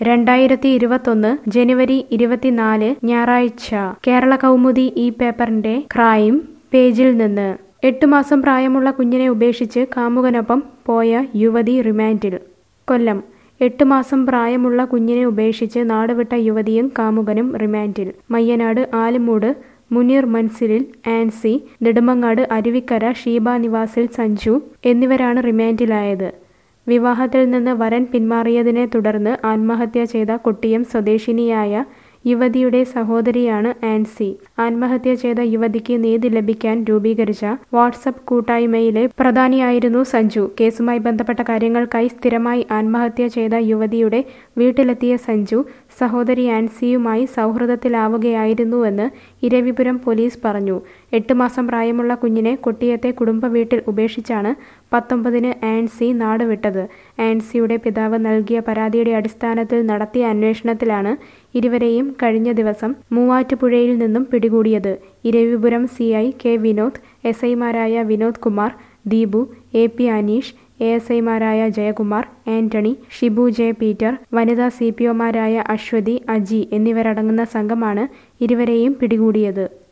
രണ്ടായിരത്തി ഇരുപത്തൊന്ന് ജനുവരി ഇരുപത്തിനാല് ഞായറാഴ്ച കേരള കൗമുദി ഈ പേപ്പറിന്റെ ക്രൈം പേജിൽ നിന്ന് എട്ടു മാസം പ്രായമുള്ള കുഞ്ഞിനെ ഉപേക്ഷിച്ച് കാമുകനൊപ്പം പോയ യുവതി റിമാൻഡിൽ കൊല്ലം എട്ട് മാസം പ്രായമുള്ള കുഞ്ഞിനെ ഉപേക്ഷിച്ച് നാടുവിട്ട യുവതിയും കാമുകനും റിമാൻഡിൽ മയ്യനാട് ആലുമൂട് മുനീർ മൻസിലിൽ ആൻസി നെടുമങ്ങാട് അരുവിക്കര ഷീബ നിവാസിൽ സഞ്ജു എന്നിവരാണ് റിമാൻഡിലായത് വിവാഹത്തിൽ നിന്ന് വരൻ പിന്മാറിയതിനെ തുടർന്ന് ആത്മഹത്യ ചെയ്ത കൊട്ടിയം സ്വദേശിനിയായ യുവതിയുടെ സഹോദരിയാണ് ആൻസി ആത്മഹത്യ ചെയ്ത യുവതിക്ക് നീതി ലഭിക്കാൻ രൂപീകരിച്ച വാട്സപ്പ് കൂട്ടായ്മയിലെ പ്രധാനിയായിരുന്നു സഞ്ജു കേസുമായി ബന്ധപ്പെട്ട കാര്യങ്ങൾക്കായി സ്ഥിരമായി ആത്മഹത്യ ചെയ്ത യുവതിയുടെ വീട്ടിലെത്തിയ സഞ്ജു സഹോദരി ആൻസിയുമായി സൗഹൃദത്തിലാവുകയായിരുന്നുവെന്ന് ഇരവിപുരം പോലീസ് പറഞ്ഞു എട്ട് മാസം പ്രായമുള്ള കുഞ്ഞിനെ കൊട്ടിയത്തെ കുടുംബ വീട്ടിൽ ഉപേക്ഷിച്ചാണ് പത്തൊമ്പതിന് ആൻസി നാടുവിട്ടത് ആൻസിയുടെ പിതാവ് നൽകിയ പരാതിയുടെ അടിസ്ഥാനത്തിൽ നടത്തിയ അന്വേഷണത്തിലാണ് ഇരുവരെയും കഴിഞ്ഞ ദിവസം മൂവാറ്റുപുഴയിൽ നിന്നും പിടികൂടിയത് Eravipuram C I K Vinod S ഐമാരായ Vinod Kumar Deepu A P Aneesh A S ഐമാരായ ജയകുമാർ ആന്റണി ഷിബു ജെ പീറ്റർ വനിതാ സി പി ഒമാരായ അശ്വതി അജി എന്നിവരടങ്ങുന്ന സംഘമാണ് ഇരുവരെയും പിടികൂടിയത്